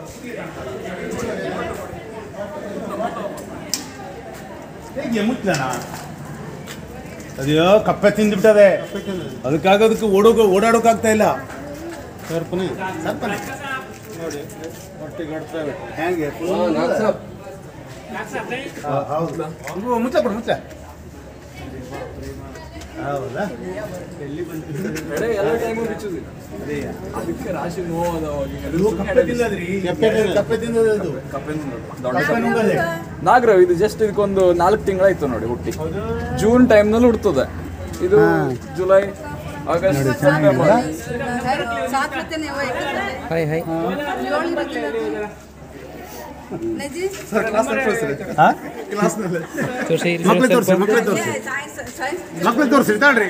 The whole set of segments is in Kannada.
ಹೇಗೆ ಮುಚ್ಚಲಣ ಅದ್ಯೋ ಕಪ್ಪೆ ತಿಂದ್ಬಿಟ್ಟದೆ ಅದಕ್ಕಾಗ ಅದಕ್ಕೆ ಓಡೋಗ ಓಡಾಡೋಕ್ಕಾಗ್ತಾ ಇಲ್ಲ ಸರ್ಪನೆ ಸರ್ಪನೆ ನೋಡಿ ಒಟ್ಟಿಗೆ ಹೊಡ್ತಾ ಹೇಗೆ ಹಾ, ಹೌದು ಇವು ಮುಚ್ಚ ಕೊಡು ಮುಚ್ಚ ಹೌದಾ ಎಲ್ಲ ಟೈಮು ಬಿಚ್ಚುದಿಲ್ಲ ಅದೇ ಅದಕ್ಕೆ ರಾಶಿ ನೋವು ಇದು ಕಪ್ಪೆ ತಿನ್ನದ್ರಿ ಕಪ್ಪೆ ತಿನ್ನದ ಅದು ಕಪ್ಪೆ ನುಂಗದೆ ನಾಗರಾವ್ ಇದು ಜಸ್ಟ್ ಇದಕ್ಕೊಂದು ನಾಲ್ಕು ತಿಂಗಳಾಯ್ತು ನೋಡಿ ಹುಟ್ಟಿ ಜೂನ್ ಟೈಮ್ನಲ್ಲಿ ಹುಡ್ತದೆ ಇದು ಜುಲೈ ಆಗಸ್ಟ್ ಸೆಪ್ಟೆಂಬರ್ सात बजे नहीं हुआ एक ಹಾಯ್ ಹಾಯ್ नहीं जी ಹಾ ತೋರಿಸಿ ಮಕ್ಳು ತೋರಿಸಿ ಮಕ್ಳು ತೋರಿಸಿ ये साइंस साइंस ಮಕ್ಳು ತೋರಿಸ್ರಿ ತಾಳ್ರಿ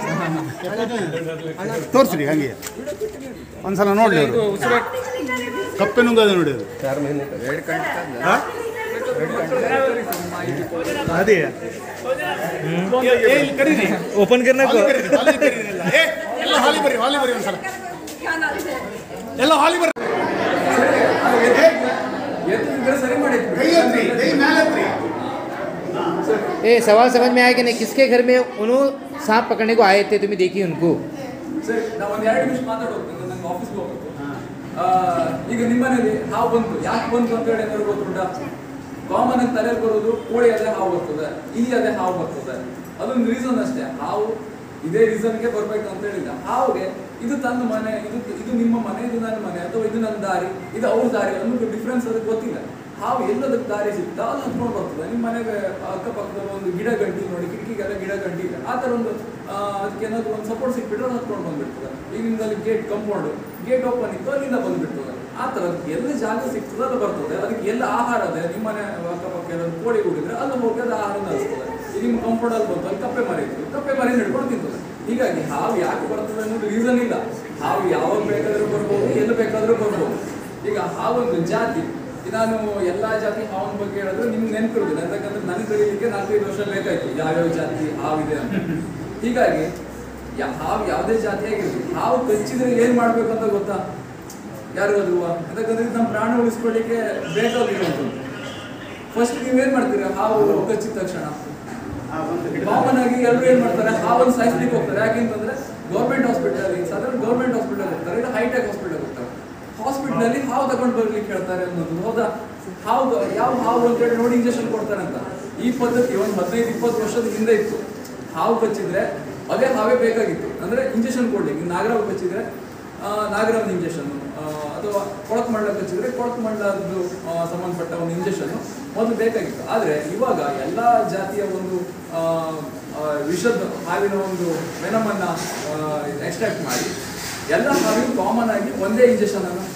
ತೋರಿಸ್ರಿ ಹಂಗೆ ಒಂದ್ಸಲ ನೋಡ್ಲಿ ಅವರು ಕಪ್ಪೆ ನುಂಗದ ನೋಡಿ ಅದು ಹಾ? ಅದೇ ಏ, ಏ, ಇಲ್ಲಿ ಕರೀರಿ. ಓಪನ್ ಕರ್ನ ಹಾಲಿ ಕರೀರಿ, ಹಾಲಿ ಕರೀರಿ ಎಲ್ಲ. ಏ, ಎಲ್ಲ ಹಾಲಿ ಬರ್ರಿ ಹಾಲಿ ಬರ್ರಿ ಒಂದ್ಸಲ क्या नाम है ಎಲ್ಲ ಹಾಲಿ ಬರ್ರಿ ಸರಿ ಮಾಡಿದ್ವಿ ಕೈ ಎತ್ರಿ ಕೈ ಮ್ಯಾಲೆ ಎತ್ರಿ ए सवाल समझ में आया कि नहीं किसके घर में उन्होंने सांप पकड़ने को आए थे तुम्हें देखी उनको ಸರಿ ನಾವು ಒಂದು ಎರಡು ನಿಮಿಷ ಮಾತಾಡೋದು ನಂಗೆ ಆಫೀಸ್ಗೆ ಹೋಗ್ಬೇಕು ಆ, ಈಗ ನಿಮ್ಮನೇಲಿ ಹಾವು ಬಂತು ಯಾಕೆ ಬಂತು ಅಂತ ಹೇಳಿ ಏನಾದ್ರು ಗೊತ್ತುಂಟಾ ಕಾಮನ್ ಆಗಿ ತಲೆಯಲ್ಲಿ ಬರೋದು ಕೋಳಿ ಅದೇ ಹಾವು ಬರ್ತದೆ ಇಲಿ ಅದೇ ಹಾವು ಬರ್ತದೆ ಅದೊಂದು ರೀಸನ್ ಅಷ್ಟೇ ಹಾವು ಇದೇ ರೀಸನ್ಗೆ ಬರ್ಬೇಕು ಅಂತ ಹೇಳಿಲ್ಲ ಹಾವುಗೆ ಇದು ತನ್ನ ಮನೆ ಇದು ಇದು ನಿಮ್ಮ ಮನೆ ಇದು ನನ್ನ ಮನೆ ಅಥವಾ ಇದು ನನ್ನ ದಾರಿ ಇದು ಅವ್ರ ದಾರಿ ಅನ್ನೋದು ಡಿಫ್ರೆನ್ಸ್ ಅದಕ್ಕೆ ಗೊತ್ತಿಲ್ಲ ಹಾವು ಎಲ್ಲದಕ್ಕೆ ದಾರಿ ಸಿಗ್ತಾ ಅದು ಹತ್ಕೊಂಡು ಬರ್ತದೆ ನಿಮ್ಮ ಮನೆಗೆ ಅಕ್ಕಪಕ್ಕದಲ್ಲಿ ಒಂದು ಗಿಡ ಗಂಟಿ ನೋಡಿ ಕಿಟಕಿಗೆಲ್ಲ ಗಿಡ ಗಂಟಿ ಇದೆ ಆ ಥರ ಒಂದು ಆ, ಅದಕ್ಕೆ ಏನಾದ್ರು ಒಂದು ಸಪೋರ್ಟ್ ಸಿಕ್ಬಿಟ್ರೆ ಅದು ಹತ್ಕೊಂಡು ಬಂದ್ಬಿಡ್ತದೆ ಈಗ ನಿಮ್ದಲ್ಲಿ ಗೇಟ್ ಕಂಪೌಂಡ್ ಗೇಟ್ ಓಪನ್ ಇತ್ತು ಅಲ್ಲಿಂದ ಬಂದ್ಬಿಡ್ತದೆ ಆ ಥರ ಅದಕ್ಕೆ ಎಲ್ಲಿ ಜಾಗ ಸಿಗ್ತದೆ ಅದು ಬರ್ತದೆ ಅದಕ್ಕೆ ಎಲ್ಲ ಆಹಾರ ಇದೆ ನಿಮ್ಮ ಮನೆ ಅಕ್ಕಪಕ್ಕ ಏನಾದ್ರು ಕೋಳಿ ಕೂಡಿದ್ರೆ ಅಲ್ಲಿ ಹೋಗಿ ಅದು ಆಹಾರ ನಡೆಸ್ತದೆ ಈಗ ನಿಮ್ಮ ಕಂಪೌಂಡ್ ಅಲ್ಲಿ ಬಂತು ಅಲ್ಲಿ ಕಪ್ಪೆ ಮರ ಇತ್ತು ಕಪ್ಪೆ ಮರ ಹಿಡ್ಕೊಂಡು ತಿಂತದೆ ಹೀಗಾಗಿ ಹಾವು ಯಾಕೆ ಬರ್ತದೆ ಅನ್ನೋದು ರೀಸನ್ ಇಲ್ಲ ಹಾವು ಯಾವಾಗ ಬೇಕಾದ್ರೂ ಬರ್ಬೋದು ಎಲ್ಲಿ ಬೇಕಾದ್ರೂ ಬರ್ಬೋದು ಈಗ ಹಾವೊಂದು ಜಾತಿ ಈಗ ನಾನು ಎಲ್ಲಾ ಜಾತಿ ಹಾವಿನ ಬಗ್ಗೆ ಹೇಳಿದ್ರೆ ನಿಮ್ಗೆ ನೆನಪಿರುದಿಲ್ಲ ಯಾಕಂದ್ರೆ ನನಗೆ ಕಲೀಲಿಕ್ಕೆ ನಾಲ್ಕೈದು ವರ್ಷ ಬೇಕಾಯ್ತು ಯಾವ್ಯಾವ ಜಾತಿ ಹಾವಿದೆ ಅಂತ ಹೀಗಾಗಿ ಯಾ- ಹಾವು ಯಾವುದೇ ಜಾತಿ ಆಗಿರ್ಲಿ ಹಾವು ಕಚ್ಚಿದ್ರೆ ಏನ್ ಮಾಡ್ಬೇಕು ಅಂತ ಗೊತ್ತಾ ಯಾರಿಗಾದ್ರು ಯಾಕಂದ್ರೆ ಇದು ನಮ್ಮ ಪ್ರಾಣ ಉಳಿಸ್ಕೊಳ್ಳಿಕ್ಕೆ ಬೇಕಾಗಿರುವಂಥದ್ದು ಫಸ್ಟ್ ನೀವೇನ್ ಮಾಡ್ತೀರಾ ಹಾವು ಕಚ್ಚಿದ ತಕ್ಷಣ ಕಾಮನ್ ಆಗಿ ಎಲ್ಲರೂ ಏನ್ ಮಾಡ್ತಾರೆ ಹಾವನ್ನು ಸಾಯಿಸ್ಲಿಕ್ಕೆ ಹೋಗ್ತಾರೆ ಯಾಕೆಂತಂದ್ರೆ ಗೌರ್ಮೆಂಟ್ ಹಾಸ್ಪಿಟಲ್ ಸಾಧಾರಣ ಗೌರ್ಮೆಂಟ್ ಹಾಸ್ಪಿಟಲ್ ಹೋಗ್ತಾರೆ ಇಲ್ಲ ಹೈಟೆಕ್ ಹಾಸ್ಪಿಟಲ್ ಹೋಗ್ತಾರೆ ಹಾಸ್ಪಿಟಲ್ ಅಲ್ಲಿ ಹಾವು ತಗೊಂಡು ಬರ್ಲಿಕ್ಕೆ ಹೇಳ್ತಾರೆ ಅನ್ನೋದು ಹೌದಾ ಹಾವು ಯಾವ ಹಾವು ಅಂತ ಹೇಳಿ ನೋಡಿ ಇಂಜೆಕ್ಷನ್ ಕೊಡ್ತಾರೆ ಅಂತ ಈ ಪದ್ಧತಿ ಒಂದು ಹದಿನೈದು ಇಪ್ಪತ್ತು ವರ್ಷದ ಹಿಂದೆ ಇತ್ತು ಹಾವು ಕಚ್ಚಿದ್ರೆ ಅದೇ ಹಾವೇ ಬೇಕಾಗಿತ್ತು ಅಂದ್ರೆ ಇಂಜೆಕ್ಷನ್ ಕೊಡ್ಲಿಕ್ಕೆ ಈಗ ನಾಗರಾವ್ ಕಚ್ಚಿದ್ರೆ ಆ, ನಾಗರಾವ್ ಇಂಜೆಕ್ಷನ್ ಅಥವಾ ಕೊಳಕ್ ಮಂಡ ಕಚ್ಚಿದ್ರೆ ಕೊಳಕ್ ಮಂಡದ್ದು ಆ, ಸಂಬಂಧಪಟ್ಟ ಒಂದು ಇಂಜೆಕ್ಷನ್ ಮೊದಲು ಬೇಕಾಗಿತ್ತು ಆದ್ರೆ ಇವಾಗ ಎಲ್ಲಾ ಜಾತಿಯ ಒಂದು ಆ, ಆ, ವಿಷದ ಹಾವಿನ ಒಂದು ವೆನಮನ್ನ ಎಕ್ಸ್ಟ್ರಾಕ್ಟ್ ಮಾಡಿ ಎಲ್ಲ ಹಾವಿಗೂ ಕಾಮನ್ ಆಗಿ ಒಂದೇ ಇಂಜೆಕ್ಷನ್ ಅನ್ನು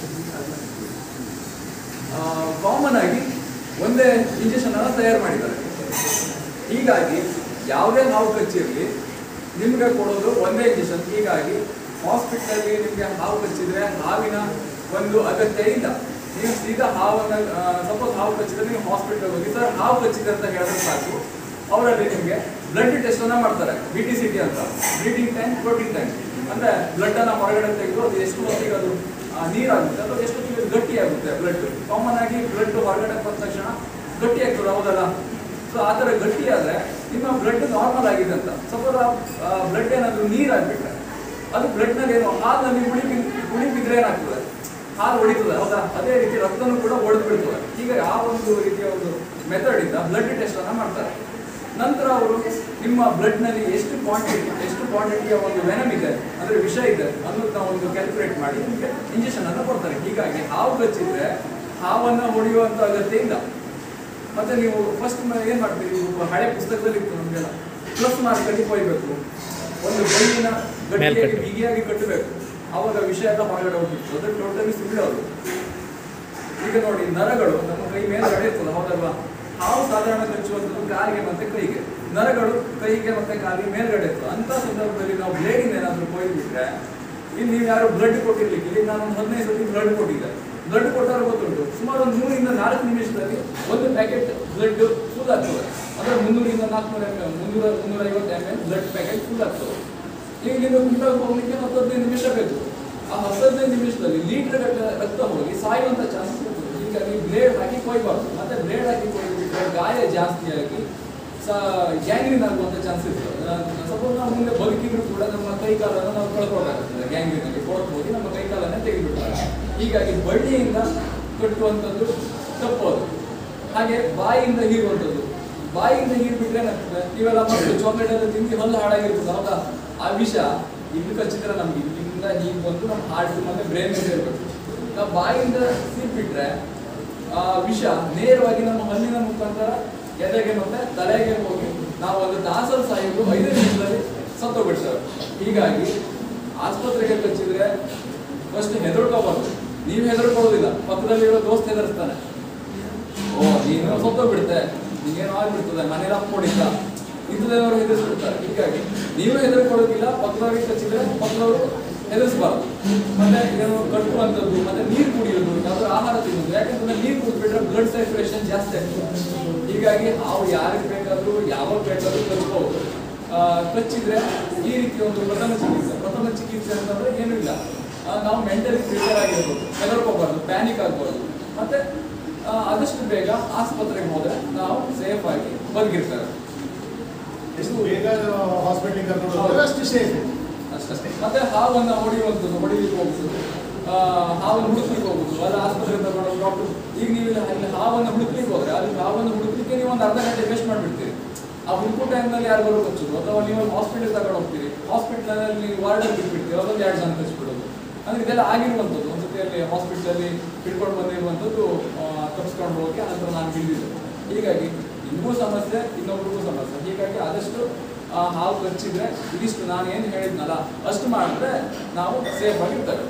ಕಾಮನ್ ಆಗಿ ಒಂದೇ ಇಂಜೆಕ್ಷನ್ ಅನ್ನು ತಯಾರು ಮಾಡಿದ್ದಾರೆ ಹೀಗಾಗಿ ಯಾವುದೇ ಹಾವು ಕಚ್ಚಿರಲಿ ನಿಮ್ಗೆ ಕೊಡೋದು ಒಂದೇ ಇಂಜೆಕ್ಷನ್ ಹೀಗಾಗಿ ಹಾಸ್ಪಿಟಲ್ ನಿಮ್ಗೆ ಹಾವು ಕಚ್ಚಿದ್ರೆ ಹಾವಿನ ಒಂದು ಅಗತ್ಯ ಇಲ್ಲ ನೀವು ಸೀದಾ ಹಾವನ್ನ ಸಪೋಸ್ ಹಾವು ಕಚ್ಚಿದ್ರೆ ನೀವು ಹಾಸ್ಪಿಟಲ್ ಹೋಗಿ ಸರ್ ಹಾವು ಕಚ್ಚಿದೆ ಅಂತ ಹೇಳಿದ್ರೆ ಸಾಕು ಅವರಲ್ಲಿ ನಿಮಗೆ ಬ್ಲಡ್ ಟೆಸ್ಟ್ ಅನ್ನ ಮಾಡ್ತಾರೆ ಬಿ ಟಿ ಸಿ ಟಿ ಅಂತ ಬ್ಲೀಡಿಂಗ್ ಟ್ಯಾಂಕ್ ಪ್ರೋಟೀನ್ ಟ್ಯಾಂಕ್ ಅಂದ್ರೆ ಬ್ಲಡ್ ಅನ್ನ ಹೊರಗಡೆ ತೆಗೆದು ಅದು ಎಷ್ಟು ಹೊತ್ತಿಗೆ ಅದು ಆ, ನೀರಾಗುತ್ತೆ ಅಥವಾ ಎಷ್ಟು ಹೊತ್ತಿಗೆ ಅದು ಗಟ್ಟಿ ಆಗುತ್ತೆ ಬ್ಲಡ್ ಕಾಮನ್ ಆಗಿ ಬ್ಲಡ್ ಹೊರಗಡೆ ಬಂದ ತಕ್ಷಣ ಗಟ್ಟಿ ಆಗ್ತದೆ ಹೌದಲ್ಲ ಸೊ ಆ ಥರ ಗಟ್ಟಿ ಆದ್ರೆ ನಿಮ್ಮ ಬ್ಲಡ್ ನಾರ್ಮಲ್ ಆಗಿದೆ ಅಂತ ಸಪೋಸ್ ಆ ಬ್ಲಡ್ ಏನಾದ್ರು ನೀರಾಗ್ಬಿಟ್ರೆ ಅದು ಬ್ಲಡ್ ನಲ್ಲಿ ಏನು ಹಾಲಿನಲ್ಲಿ ಹುಳಿ ಬಿದ್- ಹುಳಿ ಬಿದ್ರೆ ಏನಾಗ್ತದೆ ಹಾಲು ಹೊಡಿತದೆ ಹೌದಾ ಅದೇ ರೀತಿ ರಕ್ತನೂ ಕೂಡ ಒಡೆದು ಬಿಡ್ತದೆ ಈಗ ಆ ಒಂದು ರೀತಿಯ ಒಂದು ಮೆಥಡ್ ಇಂದ ಬ್ಲಡ್ ಟೆಸ್ಟ್ ಅನ್ನ ಮಾಡ್ತಾರೆ ನಂತರ ಅವರು ನಿಮ್ಮ ಬ್ಲಡ್ ನಲ್ಲಿ ಎಷ್ಟು ಕ್ವಾಂಟಿಟಿ ಎಷ್ಟು ಕ್ವಾಂಟಿಟಿಯ ಒಂದು ವೆನಮ್ ಇದೆ ಅಂದ್ರೆ ವಿಷ ಇದೆ ಅನ್ನೋದನ್ನ ಒಂದು ಕ್ಯಾಲ್ಕುಲೇಟ್ ಮಾಡಿ ನಿಮಗೆ ಇಂಜೆಕ್ಷನ್ ಅನ್ನು ಕೊಡ್ತಾರೆ ಹೀಗಾಗಿ ಹಾವು ಕಚ್ಚಿದ್ರೆ ಹಾವನ್ನ ಹೊಡೆಯುವಂತ ಅಗತ್ಯ ಇಲ್ಲ ಮತ್ತೆ ನೀವು ಫಸ್ಟ್ ಏನ್ ಮಾಡ್ತೀರಿ ಒಬ್ಬ ಹಳೆ ಪುಸ್ತಕದಲ್ಲಿ ಇತ್ತು ನಮಗೆಲ್ಲ ಪ್ಲಸ್ ಮಾರ್ಕ್ ಅಲ್ಲಿ ಕೊಯ್ಬೇಕು ಒಂದು ಬೈಲಿನ ಗಟ್ಟಿಯಾಗಿ ಬಿಗಿಯಾಗಿ ಕಟ್ಟಬೇಕು ಅವಾಗ ವಿಷಯ ಎಲ್ಲ ಹೊರಗಡೆ ಹೋಗ್ತಿತ್ತು ಅದು ಟೋಟಲಿ ಸುಳ್ಳು ಅದು ಈಗ ನೋಡಿ ನರಗಳು ನಮ್ಮ ಕೈ ಮೇಲೆ ನಡೆಯುತ್ತಲ್ಲ ಹೌದಲ್ವಾ ಹಾವು ಸಾಧಾರಣ ಕಚ್ಚುವಂಥದ್ದು ಕಾಲಿಗೆ ಮತ್ತೆ ಕೈಗೆ ನರಗಳು ಕೈಗೆ ಮತ್ತೆ ಕಾಲಿಗೆ ಮೇಲ್ಗಡೆ ಇರ್ತದೆ ಅಂತ ಸಂದರ್ಭದಲ್ಲಿ ನಾವು ಬ್ಲೇಡಿಂದ ಏನಾದರೂ ಕೊಯ್ದುಬಿಟ್ರೆ ಇಲ್ಲಿ ನೀವು ಯಾರು ಬ್ಲಡ್ ಕೊಟ್ಟಿರ್ಲಿಕ್ಕೆ ಇಲ್ಲಿ ನಾನು ಒಂದು ಹದಿನೈದು ಸತಿ ಬ್ಲಡ್ ಕೊಟ್ಟಿದ್ದೆ ಬ್ಲಡ್ ಕೊಟ್ಟಾರ ಗೊತ್ತುಂಟು ಸುಮಾರು ಒಂದು ಮೂರಿಂದ ನಾಲ್ಕು ನಿಮಿಷದಲ್ಲಿ ಒಂದು ಪ್ಯಾಕೆಟ್ ಬ್ಲಡ್ ಫುಲ್ ಆಗ್ತದೆ ಅಂದ್ರೆ ಮುನ್ನೂರಿಂದ ನಾಲ್ಕುನೂರ ಎಮ್ ಎಲ್ ಮುನ್ನೂರ ಮುನ್ನೂರ ಐವತ್ತು M L blood packet full ಆಗ್ತದೆ ಈಗ ನೀವು ಕುಂಟಾಗ ಹೋಗ್ಲಿಕ್ಕೆ ಹತ್ತು ಹದಿನೈದು ನಿಮಿಷ ಬೇಕು ಆ ಹತ್ತು ಹದಿನೈದು ನಿಮಿಷದಲ್ಲಿ ಲೀಟರ್ ಗಟ್ಟಲೆ ರಕ್ತ ಹೋಗಿ ಸಾಯುವಂತ ಚಾನ್ಸ್ ಇದಕ್ಕಾಗಿ ಬ್ಲೇಡ್ ಹಾಕಿ ಕೊಯ್ಬಾರ್ದು ಮತ್ತೆ ಬ್ಲೇಡ್ ಹಾಕಿ ಕೊಯ್ಬಿಟ್ರೆ ಗಾಯ ಜಾಸ್ತಿಯಾಗಿ ಸ ಗ್ಯಾಂಗ್ರೀನ್ ಆಗುವಂಥ ಚಾನ್ಸ್ ಇರ್ತದೆ ಸಪೋಸ್ ನಾವು ಮುಂದೆ ಬದುಕಿದ್ರು ಕೂಡ ನಮ್ಮ ಕೈ ಕಾಲನ್ನು ನಾವು ಕಳ್ಕೊಬೇಕಾಗ್ತದೆ ಗ್ಯಾಂಗ್ರೀನಲ್ಲಿ ಕೊಳಕು ಹೋಗಿ ನಮ್ಮ ಕೈ ಕಾಲನ್ನೇ ತೆಗೆದುಬಿಡ್ತಾರೆ ಹೀಗಾಗಿ ಬಳ್ಳಿಯಿಂದ ಕಟ್ಟುವಂಥದ್ದು ತಪ್ಪೋದು ಹಾಗೆ ಬಾಯಿಯಿಂದ ಹೀರುವಂಥದ್ದು ಬಾಯಿಯಿಂದ ಹೀರ್ಬಿಟ್ರೆ ಏನಾಗ್ತದೆ ನೀವೆಲ್ಲ ಮಕ್ಕಳು ಚಾಕ್ಲೇಟ್ ಎಲ್ಲ ತಿಂದು ಹಲ್ಲು ಹಾಳಾಗಿರ್ತದೆ ಹೌದಾ ಆ ವಿಷ ಇಲ್ಲಿ ಕಚ್ಚಿದ್ರೆ ನಮ್ಗೆ ಇಲ್ಲಿಂದ ಹೀಗೆ ಬಂದು ನಮ್ಮ ಹಾರ್ಟ್ ಮತ್ತೆ ಬ್ರೈನ್ ಸೇರ್ಬೇಕು ನಾವು ಬಾಯಿಯಿಂದ ಸೀರ್ಬಿಟ್ರೆ ಆ ವಿಷ ನೇರವಾಗಿ ನಮ್ಮ ಹಲ್ಲಿನ ಮುಖಾಂತರ ಎದೆಗೆ ಮತ್ತೆ ತಲೆಗೆ ಹೋಗಿ ನಾವು ಒಂದು ತಾಸಲ್ಲಿ ಸಾಯೋದು ಐದು ನಿಮಿಷದಲ್ಲಿ ಸತ್ತೋಗ್ಬಿಡ್ತೇವೆ ಹೀಗಾಗಿ ಆಸ್ಪತ್ರೆಗೆ ಕಚ್ಚಿದ್ರೆ ಫಸ್ಟ್ ಹೆದರ್ಕೋಬಾರ್ದು ನೀವು ಹೆದರ್ಕೊಳ್ಳೋದಿಲ್ಲ ಪಕ್ಕದಲ್ಲಿರೋ ದೋಸ್ತ್ ಹೆದರ್ಸ್ತಾನೆ ಓ ನೀನು ಸತ್ತೋಗ್ಬಿಡುತ್ತೆ ನಿಂಗೇನೋ ಆಗ್ಬಿಡ್ತದೆ ಮನೇಲಿ ಅಪ್ಕೊಂಡಿದ್ದ ಇಂಥದ್ದೇನಾದ್ರು ಹೆದರ್ಸ್ಬಿಡ್ತಾರೆ ಹೀಗಾಗಿ ನೀವು ಹೆದರ್ಕೊಳ್ಳೋದಿಲ್ಲ ಪಕ್ಕದವ್ರಿಗೆ ಕಚ್ಚಿದ್ರೆ ಪಕ್ಕದವರು ಹೆದರ್ಸ್ಬಾರ್ದು ಮತ್ತೆ ಏನು ಕಟ್ಟುವಂಥದ್ದು ಮತ್ತೆ ನೀರು ಕುಡಿಯೋದು ಯಾವ್ದಾದ್ರು ಆಹಾರ ತಿನ್ನೋದು ಯಾಕಂತಂದ್ರೆ ನೀರು ಕುಡಿದ್ಬಿಟ್ರೆ ಬ್ಲಡ್ ಸರ್ಕ್ಯುಲೇಷನ್ ಜಾಸ್ತಿ ಆಗ್ತದೆ ಹೀಗಾಗಿ ನಾವು ಯಾರಿಗೆ ಬೇಕಾದ್ರೂ ಯಾವಾಗ ಬೇಕಾದ್ರೂ ಕಚ್ಕೋಬಹುದು ಆ, ಕಚ್ಚಿದ್ರೆ ಈ ರೀತಿ ಒಂದು ಪ್ರಥಮ ಚಿಕಿತ್ಸೆ ಪ್ರಥಮ ಚಿಕಿತ್ಸೆ ಅಂತಂದ್ರೆ ಏನೂ ಇಲ್ಲ ಆ, ನಾವು ಮೆಂಟಲಿ ಪ್ರಿಪೇರ್ ಆಗಿರ್ಬೋದು ಹೆದರ್ಕೋಬಾರ್ದು ಪ್ಯಾನಿಕ್ ಆಗ್ಬಾರ್ದು ಮತ್ತೆ ಆ, ಆದಷ್ಟು ಬೇಗ ಆಸ್ಪತ್ರೆಗೆ ಹೋದ್ರೆ ನಾವು ಸೇಫ್ ಆಗಿ ಬದುಕಿರ್ತೇವೆ ಎಷ್ಟು ಬೇಗ ಹಾಸ್ಪಿಟ್ಲಿಗೆ ಕರ್ಕೊಂಡು ಹೋದ್ರೆ ಅಷ್ಟು ಸೇಫ್ ಅಷ್ಟೇ ಮತ್ತೆ ಹಾವನ್ನ ಹೊಡೆಯುವಂಥದ್ದು ಹೊಡಿಲಿಕ್ಕೆ ಹೋಗುದು ಆ, ಹಾವನ್ನು ಹುಡುಕ್ಲಿಕ್ಕೆ ಹೋಗುದು ಅಲ್ಲಿ ಆಸ್ಪತ್ರೆ ತಗೊಂಡು ಡಾಕ್ಟರ್ ಈಗ ನೀವು ಇಲ್ಲಿ ಅಲ್ಲಿ ಹಾವನ್ನ ಹುಡುಕ್ಲಿಕ್ಕೆ ಹೋದ್ರೆ ಅಲ್ಲಿ ಹಾವನ್ನು ಹುಡುಕ್ಲಿಕ್ಕೆ ನೀವು ಒಂದು ಅರ್ಧ ಗಂಟೆ ವೇಸ್ಟ್ ಮಾಡಿಬಿಡ್ತೀರಿ ಆ ಹುಡುಕೋ ಟೈಮ್ನಲ್ಲಿ ಯಾರಿಗಾರು ಕಚ್ಚೋದು ಅಥವಾ ನೀವು ಹಾಸ್ಪಿಟಲ್ ತಗೊಂಡು ಹೋಗ್ತೀರಿ ಹಾಸ್ಪಿಟಲಲ್ಲಿ ನೀವು ವಾರ್ಡಲ್ಲಿ ಬಿಟ್ಬಿಡ್ತೀರಿ ಅದೊಂದು ಎರಡು ಜನ ಕಚ್ಚಿಬಿಡೋದು ಅಂದ್ರೆ ಇದೆಲ್ಲ ಆಗಿರುವಂಥದ್ದು ಒಂದು ಸತಿಯಲ್ಲಿ ಹಾಸ್ಪಿಟಲಲ್ಲಿ ಹಿಡ್ಕೊಂಡು ಬಂದಿರುವಂಥದ್ದು ಆ, ತಪ್ಪಿಸ್ಕೊಂಡು ಹೋಗಿ ಅನಂತರ ನಾನು ಹಿಡಿದಿದ್ದೆ ಹೀಗಾಗಿ ನಿಮಗೂ ಸಮಸ್ಯೆ ಇನ್ನೊಬ್ರಿಗೂ ಸಮಸ್ಯೆ ಹೀಗಾಗಿ ಆದಷ್ಟು ಆ, ಹಾವು ಕಚ್ಚಿದ್ರೆ ಇದಿಷ್ಟು ನಾನು ಏನು ಹೇಳಿದ್ನಲ್ಲ ಅಷ್ಟು ಮಾಡಿದ್ರೆ ನಾವು ಸೇಫ್ ಆಗಿರ್ತೇವೆ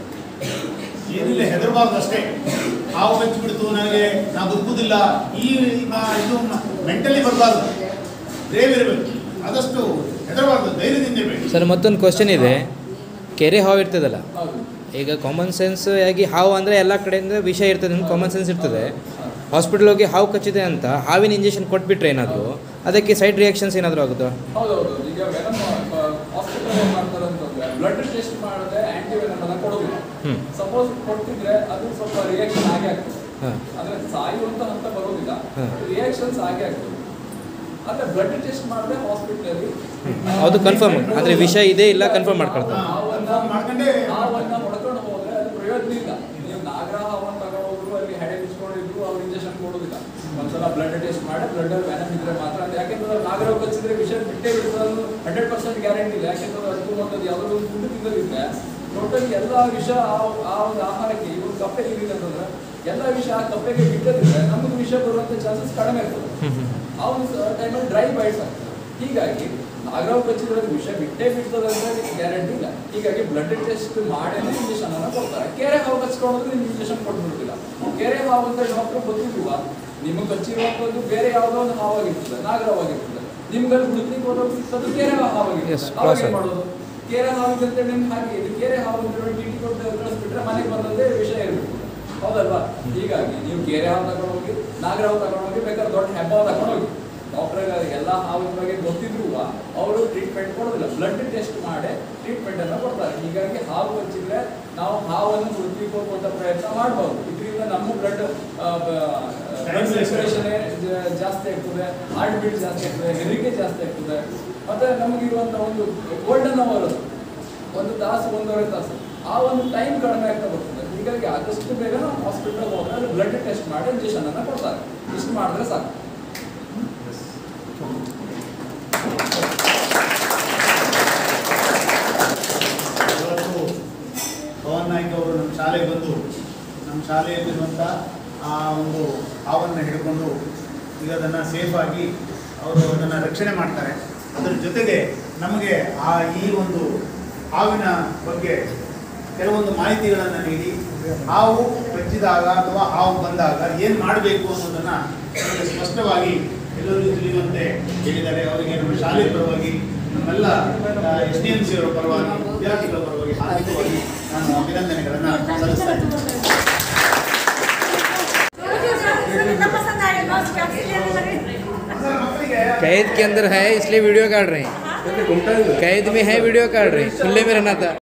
ಏನಿಲ್ಲ ಹೆದರಬಾರ್ದು ಅಷ್ಟೇ ಹಾವು ಕಚ್ಚಿಬಿಡ್ತು ನನಗೆ ನಾ ಬದುಕುದಿಲ್ಲ ಈ ಆ, ಇದು ಮೆಂಟಲಿ ಬರಬಾರ್ದು ಬ್ರೇವ್ ಇರಬೇಕು ಆದಷ್ಟು ಹೆದರಬಾರ್ದು ಧೈರ್ಯದಿಂದ ಇರಬೇಕು ಸರ್ ಮತ್ತೊಂದು ಕ್ವಶನ್ ಇದೆ ಕೆರೆ ಹಾವು ಇರ್ತದಲ್ಲ ಹೌದು ಈಗ ಕಾಮನ್ ಸೆನ್ಸ್ ಆಗಿ ಹಾವು ಅಂದರೆ ಎಲ್ಲ ಕಡೆಯಿಂದ ವಿಷ ಇರ್ತದೆ ಅಂತ ಕಾಮನ್ ಸೆನ್ಸ್ ಇರ್ತದೆ ಹಾಸ್ಪಿಟಲ್ ಹೋಗಿ ಹಾವು ಕಚ್ಚಿದೆ ಅಂತ ಹಾವಿನ ಇಂಜೆಕ್ಷನ್ ಕೊಟ್ಬಿಟ್ರೆ ಏನಾದರೂ ಅದಕ್ಕೆ ಸೈಡ್ ರಿಯಾಕ್ಷನ್ಸ್ ಏನಾದರೂ ಆಗುತ್ತಾ ಹೌದೌದು ಈಗ ವೆನಮ್ ಹಾಸ್ಪಿಟಲ್ ಏನ್ ಮಾಡ್ತಾರೆ ಅಂತಂದ್ರೆ ಬ್ಲಡ್ ಟೆಸ್ಟ್ ಮಾಡದೆ ಆಂಟಿ ವೆನಮ್ ಅನ್ನ ಕೊಡೋದಿಲ್ಲ ಹ್ಮ್. ಸಪೋಸ್ ಕೊಡ್ತಿದ್ರೆ ಅದು ಸ್ವಲ್ಪ ರಿಯಾಕ್ಷನ್ ಆಗೇ ಆಗ್ತದೆ ಹಾಂ ಅಂದ್ರೆ ಸಾಯುವಂತ ಹಂತ ಬರೋದಿಲ್ಲ ಹಾ. ರಿಯಾಕ್ಷನ್ಸ್ ಆಗೇ ಆಗ್ತದೆ ಆದ್ರೆ ಬ್ಲಡ್ ಟೆಸ್ಟ್ ಮಾಡಿದ್ರೆ ಹಾಸ್ಪಿಟಲ್ ಅದು ಕನ್ಫರ್ಮ್ ಅಂದರೆ ವಿಷ ಇದೆ ಇಲ್ಲ ಕನ್ಫರ್ಮ್ ಮಾಡ್ಕೊಳ್ತಾರೆ ಹಾವನ್ನ ಮಾಡ್ಕೊಂಡೇ ಹಾವನ್ನ ಹೊಡ್ಕೊಂಡು ಹೋದ್ರೆ ಅದು ಪ್ರಯೋಜನ ಇಲ್ಲ ನೀವು ನಾಗರ ಹಾವನ್ನ ತಗೊಂಡು ಹೋದ್ರು ಅಲ್ಲಿ ಹೆಡೆ ಬಿಚ್ಕೊಂಡಿದ್ರು ಅವ್ರು ಇಂಜೆಕ್ಷನ್ ಕೊಡೋದಿಲ್ಲ ಒಂದ್ಸಲ ಬ್ಲಡ್ ಟೆಸ್ಟ್ ಮಾಡಿ ಬ್ಲಡ್ ವ್ಯಾನಮ್ ಇದ್ರೆ ಮಾತ್ರ ಅದು ಯಾಕೆಂದ್ರೆ ನಾಗರ ಹಾವು ಕಚ್ಚಿದ್ರೆ ವಿಷ ಬಿಟ್ಟೇ ಬಿಡ್ತದೆ ಅದು ಹಂಡ್ರೆಡ್ ಪರ್ಸೆಂಟ್ ಗ್ಯಾರಂಟಿ ಇಲ್ಲ ಯಾಕೆಂದ್ರೆ ಅದಕ್ಕೂ ಒಂದು ಯಾವುದೋ ಒಂದು ಫುಡ್ ತಿನ್ನೋದಿದ್ರೆ ಟೋಟಲ್ ಎಲ್ಲ ವಿಷ ಆ ಆ ಒಂದು ಆಹಾರಕ್ಕೆ ಈ ಒಂದು ಕಪ್ಪೆ ತಿಂದಿದೆ ಅಂತಂದ್ರೆ ಎಲ್ಲ ವಿಷ ಆ ಕಪ್ಪೆಗೆ ಬಿಟ್ಟದಿದ್ರೆ ನಮಗೆ ವಿಷ ಬರುವಂತ ಚಾನ್ಸಸ್ ಕಡಿಮೆ ಇರ್ತದೆ ಆ ಒಂದು ಟೈಮಲ್ಲಿ ಡ್ರೈ ಬೈಟ್ಸ್ ಆಗ್ತದೆ ಹೀಗಾಗಿ ನಾಗರಾವ್ ಕಚ್ಚಿದ್ರೆ ವಿಷ ಬಿಟ್ಟೇ ಬಿಡ್ತದೆ ಅಂತ ಗ್ಯಾರಂಟಿ ಇಲ್ಲ ಹೀಗಾಗಿ ಬ್ಲಡ್ ಟೆಸ್ಟ್ ಮಾಡೇನೆ ಇಂಜೆಕ್ಷನ್ ಅನ್ನ ಕೊಡ್ತಾರೆ ಕೆರೆ ಹಾವು ಕಚ್ಕೊಂಡ್ರೆ ನೀವು ಇಂಜೆಕ್ಷನ್ ಕೊಟ್ಬಿಡ್ತಿಲ್ಲ ಕೆರೆ ಹಾವು ಅಂತ ಡಾಕ್ಟರ್ ಗೊತ್ತಿಲ್ವಾ ನಿಮಗೆ ಕಚ್ಚಿರುವಂಥದ್ದು ಬೇರೆ ಯಾವುದೋ ಒಂದು ಹಾವಾಗಿರ್ತದೆ ನಾಗರಾವ್ ಆಗಿರ್ತದೆ ನಿಮ್ಗಲ್ಲಿ ಹುಡುಕ್ಲಿಕ್ಕೆ ಹೋದಾಗ ಸಿಕ್ಕದ್ದು ಕೆರೆ Yes, ಹಾವಾಗಿರ್ತದೆ ಅವಾಗ cross ಏನ್ ಆಗಿ. ಮಾಡೋದು ಕೆರೆ ಹಾವಿಗೆ ಅಂತ ನಿಮ್ಗೆ ಹಾಗೆ ಇದು ಕೆರೆ ಹಾವು ಅಂತ ಹೇಳಿ ಟಿ ಕೊಟ್ಟು ಕಳಿಸ್ಬಿಟ್ರೆ ಮನೆಗೆ ಬಂದದ್ದೇ ವಿಷಯ ಇರಬೇಕು ಹೌದಲ್ವಾ ಹೀಗಾಗಿ ನೀವು ಕೆರೆ ಹಾವು ತಗೊಂಡು ಹೋಗಿ ನಾಗರ ಹಾವು ತಗೊಂಡು ಹೋಗಿ ಬೇಕಾದ್ರೆ ದೊಡ್ಡ ಹೆಬ್ಬ ಹಾವು ತಗೊಂಡು ಹೋಗಿ ಡಾಕ್ಟರ್ ಎಲ್ಲ ಹಾವಿನ ಬಗ್ಗೆ ಗೊತ್ತಿದ್ರು ಅವರು ಟ್ರೀಟ್ಮೆಂಟ್ ಕೊಡೋದಿಲ್ಲ ಬ್ಲಡ್ ಟೆಸ್ಟ್ ಮಾಡಿ ಟ್ರೀಟ್ಮೆಂಟ್ ಅನ್ನ ಕೊಡ್ತಾರೆ ಹೀಗಾಗಿ ಹಾವು ಕಚ್ಚಿದ್ರೆ ನಾವು ಹಾವನ್ನು ಹುಡುಕ್ಲಿಕ್ಕೆ ಹೋಗುವಂತ ಪ್ರಯತ್ನ ಮಾಡಬಹುದು ಇದರಿಂದ ನಮ್ಮ ಬ್ಲಡ್ ಬ್ಲಡ್ ಸರ್ಕ್ಯುಲೇಷನ್ ಜಾಸ್ತಿ ಆಗ್ತದೆ ಹಾರ್ಟ್ ಬೀಟ್ ಜಾಸ್ತಿ ಆಗ್ತದೆ ಹೆರಿಗೆ ಜಾಸ್ತಿ ಆಗ್ತದೆ ಮತ್ತೆ ನಮಗಿರುವಂತ ಒಂದು ಗೋಲ್ಡನ್ ಅವರ್ ಒಂದು ತಾಸು ಒಂದೂವರೆ ತಾಸು ಆ ಒಂದು ಟೈಮ್ ಕಡಿಮೆ ಆಗ್ತಾ ಬರ್ತದೆ ಹೀಗಾಗಿ ಆದಷ್ಟು ಬೇಗ ನಾವು ಹಾಸ್ಪಿಟಲ್ ಹೋದ್ರೆ ಅಲ್ಲಿ ಬ್ಲಡ್ ಟೆಸ್ಟ್ ಮಾಡಿ ಇಂಜೆಕ್ಷನ್ ಅನ್ನ ಕೊಡ್ತಾರೆ ಇಷ್ಟು ಮಾಡಿದ್ರೆ ಸಾಕು ಇವತ್ತು ಪವನ್ ನಾಯ್ಕ ಅವರು ನಮ್ಮ ಶಾಲೆಗೆ ಬಂದು ನಮ್ಮ ಶಾಲೆಯಲ್ಲಿರುವಂಥ ಆ ಒಂದು ಹಾವನ್ನು ಹಿಡ್ಕೊಂಡು ಈಗ ಅದನ್ನು ಸೇಫಾಗಿ ಅವರು ಅದನ್ನು ರಕ್ಷಣೆ ಮಾಡ್ತಾರೆ ಅದರ ಜೊತೆಗೆ ನಮಗೆ ಆ ಈ ಒಂದು ಹಾವಿನ ಬಗ್ಗೆ ಕೆಲವೊಂದು ಮಾಹಿತಿಗಳನ್ನು ನೀಡಿ ಹಾವು ಕಚ್ಚಿದಾಗ ಅಥವಾ ಹಾವು ಬಂದಾಗ ಏನು ಮಾಡಬೇಕು ಅನ್ನೋದನ್ನು ನಮಗೆ ಸ್ಪಷ್ಟವಾಗಿ ಎಲ್ಲರಿಗೂ ತಿಳಿಯುವಂತೆ ಹೇಳಿದ್ದಾರೆ ಅವರಿಗೆ ನಮ್ಮ ಶಾಲೆ ಪರವಾಗಿ ನಮ್ಮೆಲ್ಲ ಎಸ್ ಡಿ ಎಂ ಸಿ ಅವರ ಪರವಾಗಿ ವಿದ್ಯಾರ್ಥಿಗಳ ಪರವಾಗಿ ಹಾರ್ದಿಕವಾಗಿ ನಾನು ಅಭಿನಂದನೆಗಳನ್ನು ಸಲ್ಲಿಸ್ತಾ ಇದ್ದೇನೆ कैद के अंदर है इसलिए वीडियो काट रहे हैं कैद में है वीडियो काट रहे हैं खुले में रहना था